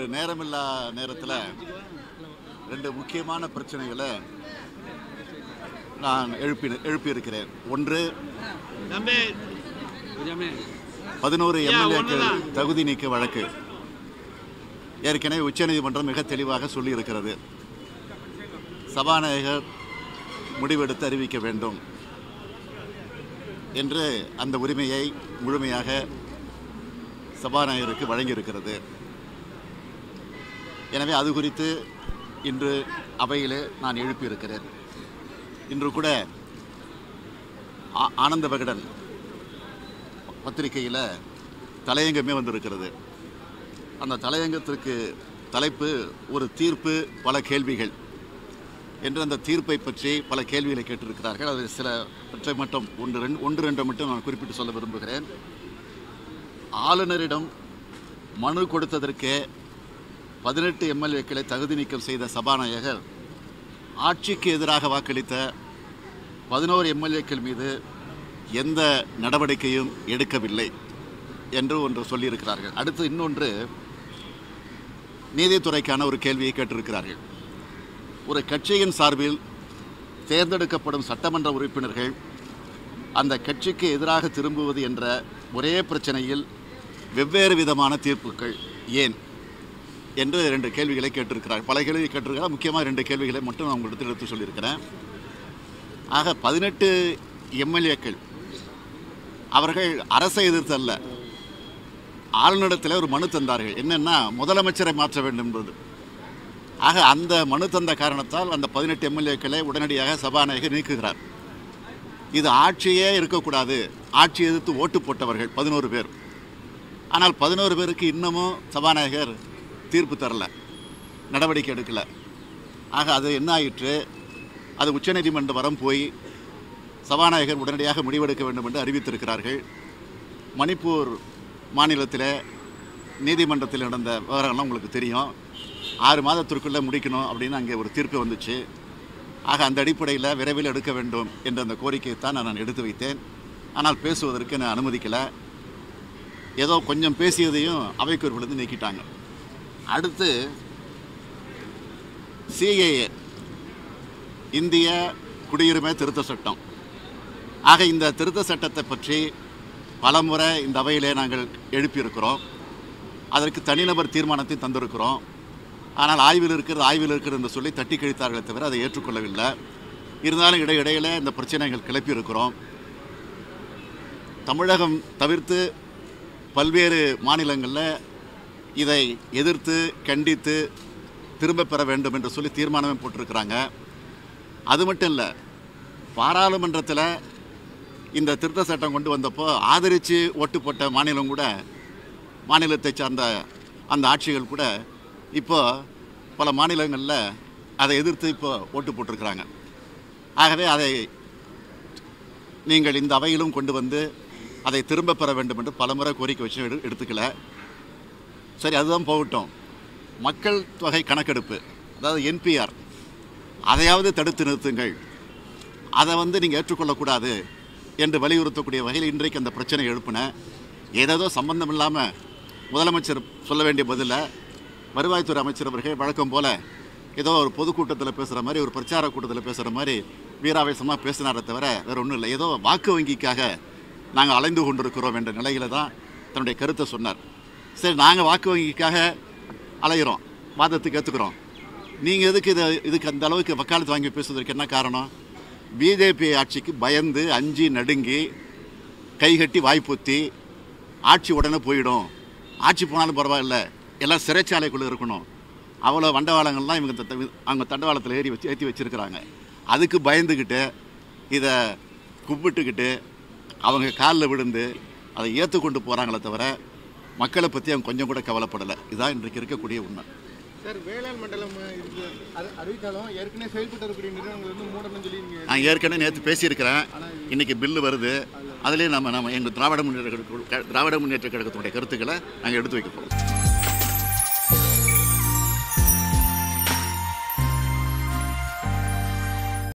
நேரமில்லா நேரத்தில் ரெண்டு முக்கியமான பிரச்சனைகளை நான் எழுப்பி எழுப்பியிருக்கிறேன் ஒன்று தம்பி பதினோரு ஐயா, எம்எல்ஏக்கள் ஒண்ணுதான். தகுதி நீக்க வழக்கு ஏற்கனவே உச்சநீதிமன்றம் மிக தெளிவாக சொல்லியிருக்கிறது சபாநாயகர் முடிவெடுத்து அறிவிக்க வேண்டும் என்று அந்த உரிமையை முழுமையாக சபாநாயகருக்கு வழங்கியிருக்கிறது எனவே அது குறித்து இன்று அவையிலே நான் எழுப்பியிருக்கிறேன் இன்று கூட ஆ- ஆனந்த விகடன் பத்திரிகையில் தலையங்கமே வந்திருக்கிறது அந்த தலையங்கத்திற்கு தலைப்பு ஒரு தீர்ப்பு பல கேள்விகள் என்று அந்த தீர்ப்பை பற்றி பல கேள்விகளை கேட்டிருக்கிறார்கள் அது சில பற்றை மட்டும் ஒன்று ரெண்டு ஒன்று ரெண்டு மட்டும் நான் குறிப்பிட்டு சொல்ல விரும்புகிறேன் ஆளுநரிடம் மனு கொடுத்ததற்கே பதினெட்டு எம்எல்ஏக்களை தகுதி நீக்கம் செய்த சபாநாயகர் ஆட்சிக்கு எதிராக வாக்களித்த பதினோரு எம்எல்ஏக்கள் மீது எந்த நடவடிக்கையும் எடுக்கவில்லை என்று ஒன்று சொல்லியிருக்கிறார்கள் அடுத்து இன்னொன்று நீதித்துறைக்கான ஒரு கேள்வியை கேட்டிருக்கிறார்கள் ஒரு கட்சியின் சார்பில் தேர்ந்தெடுக்கப்படும் சட்டமன்ற உறுப்பினர்கள் அந்த கட்சிக்கு எதிராக திரும்புவது என்ற ஒரே பிரச்சனையில் வெவ்வேறு விதமான தீர்ப்புகள் ஏன் என்று ரெண்டு கேள்விகளை கேட்டிருக்கிறார் பல கேள்வி கேட்டிருக்கிறார் முக்கியமாக ரெண்டு கேள்விகளை மட்டும் நான் உங்களிடத்தில் எடுத்து சொல்லியிருக்கிறேன் ஆக பதினெட்டு எம்எல்ஏக்கள் அவர்கள் அரசை எதிர்த்தல்ல ஆளுநரிடத்தில் ஒரு மனு தந்தார்கள் என்னன்னா முதலமைச்சரை மாற்ற வேண்டும் என்பது ஆக அந்த மனு தந்த காரணத்தால் அந்த பதினெட்டு எம்எல்ஏக்களை உடனடியாக சபாநாயகர் நீக்குகிறார் இது ஆட்சியே இருக்கக்கூடாது ஆட்சி எதிர்த்து ஓட்டு போட்டவர்கள் பதினோரு பேர் ஆனால் பதினோரு பேருக்கு இன்னமும் சபாநாயகர் தீர்ப்பு தரல நடவடிக்கை எடுக்கல ஆக அது என்ன ஆயிற்று அது உச்சநீதிமன்ற வரம் போய் சபாநாயகர் உடனடியாக முடிவெடுக்க வேண்டும் என்று அறிவித்திருக்கிறார்கள் மணிப்பூர் மாநிலத்தில் நீதிமன்றத்தில் நடந்த விவரங்கள்லாம் உங்களுக்கு தெரியும் ஆறு மாதத்திற்குள்ளே முடிக்கணும் அப்படின்னு அங்கே ஒரு தீர்ப்பு வந்துச்சு ஆக அந்த அடிப்படையில் விரைவில் எடுக்க வேண்டும் என்ற அந்த கோரிக்கையை தான் நான் எடுத்து வைத்தேன் ஆனால் பேசுவதற்கு நான் அனுமதிக்கலை ஏதோ கொஞ்சம் பேசியதையும் அவைக்குறிப்பிலிருந்து நீக்கிட்டாங்க அடுத்து சிஏஏ இந்திய குடியுரிமை திருத்த சட்டம் ஆக இந்த திருத்த சட்டத்தை பற்றி பலமுறை இந்த அவையிலே நாங்கள் எழுப்பியிருக்கிறோம் அதற்கு தனிநபர் தீர்மானத்தை தந்திருக்கிறோம் ஆனால் ஆய்வில் இருக்கிறது ஆய்வில் இருக்கிறது என்று சொல்லி தட்டி கழித்தார்களே தவிர அதை ஏற்றுக்கொள்ளவில்லை இருந்தாலும் இடையிடையில் இந்த பிரச்சனைகள் கிளப்பியிருக்கிறோம் தமிழகம் தவிர்த்து பல்வேறு மாநிலங்களில் இதை எதிர்த்து கண்டித்து திரும்ப பெற வேண்டும் என்று சொல்லி தீர்மானமே போட்டிருக்கிறாங்க அது மட்டும் இல்லை பாராளுமன்றத்தில் இந்த திருத்த சட்டம் கொண்டு வந்தப்போ ஆதரித்து ஓட்டு போட்ட மாநிலம் கூட மாநிலத்தை சார்ந்த அந்த ஆட்சிகள் கூட இப்போ பல மாநிலங்களில் அதை எதிர்த்து இப்போ ஓட்டு போட்டிருக்கிறாங்க ஆகவே அதை நீங்கள் இந்த அவையிலும் கொண்டு வந்து அதை திரும்ப பெற வேண்டும் என்று பலமுறை கோரிக்கை வச்சு எடு எடுத்துக்கல சரி அதுதான் போகட்டும் மக்கள் தொகை கணக்கெடுப்பு அதாவது என்பிஆர் அதையாவது தடுத்து நிறுத்துங்கள் அதை வந்து நீங்கள் ஏற்றுக்கொள்ளக்கூடாது என்று வலியுறுத்தக்கூடிய வகையில் இன்றைக்கு அந்த பிரச்சனை எழுப்பினேன் ஏதேதோ சம்பந்தம் இல்லாமல் முதலமைச்சர் சொல்ல வேண்டிய பதிலை வருவாய்த்துறை அமைச்சர் அவர்கள் வழக்கம் போல் ஏதோ ஒரு பொதுக்கூட்டத்தில் பேசுகிற மாதிரி ஒரு பிரச்சார கூட்டத்தில் பேசுகிற மாதிரி வீராவேசமாக பேசினாரே தவிர வேறு ஒன்றும் இல்லை ஏதோ வாக்கு வங்கிக்காக நாங்கள் அலைந்து கொண்டிருக்கிறோம் என்ற நிலையில தான் தன்னுடைய கருத்தை சொன்னார் சரி நாங்கள் வாக்கு வங்கிக்காக அலைகிறோம் வாதத்துக்கு ஏற்றுக்கிறோம் நீங்கள் எதுக்கு இதை இதுக்கு அந்த அளவுக்கு வக்காலத்து வாங்கி பேசுவதற்கு என்ன காரணம் பிஜேபி ஆட்சிக்கு பயந்து அஞ்சி நடுங்கி கைகட்டி வாய்ப்புத்தி ஆட்சி உடனே போயிடும் ஆட்சி போனாலும் பரவாயில்ல எல்லாம் சிறைச்சாலைக்குள்ளே இருக்கணும் அவ்வளோ வண்டவாளங்கள்லாம் இவங்க த- த- அவங்க தண்டவாளத்தில் ஏறி வச்சு ஏற்றி வச்சுருக்கிறாங்க அதுக்கு பயந்துக்கிட்டு இதை கும்பிட்டுக்கிட்டு அவங்க காலில் விழுந்து அதை ஏற்றுக்கொண்டு போகிறாங்களே தவிர மக்களை பற்றி அவங்க கொஞ்சம் கூட கவலைப்படலை இதுதான் இன்றைக்கு இருக்கக்கூடிய உண்மை சார் வேளாண் மண்டலம் இருக்கு அது அறிவித்தாலும் ஏற்கனவே செயல்பட்டு வரக்கூடிய நிறுவனங்கள் வந்து மூடணும்னு சொல்லி நீங்க நான் ஏற்கனவே நேற்று பேசியிருக்கிறேன் இன்னைக்கு பில்லு வருது அதுலேயே நம்ம நம்ம எங்கள் திராவிட முன்னேற்ற கழக- திராவிட முன்னேற்ற கழகத்தினுடைய கருத்துக்களை நாங்கள் எடுத்து வைக்க போகிறோம்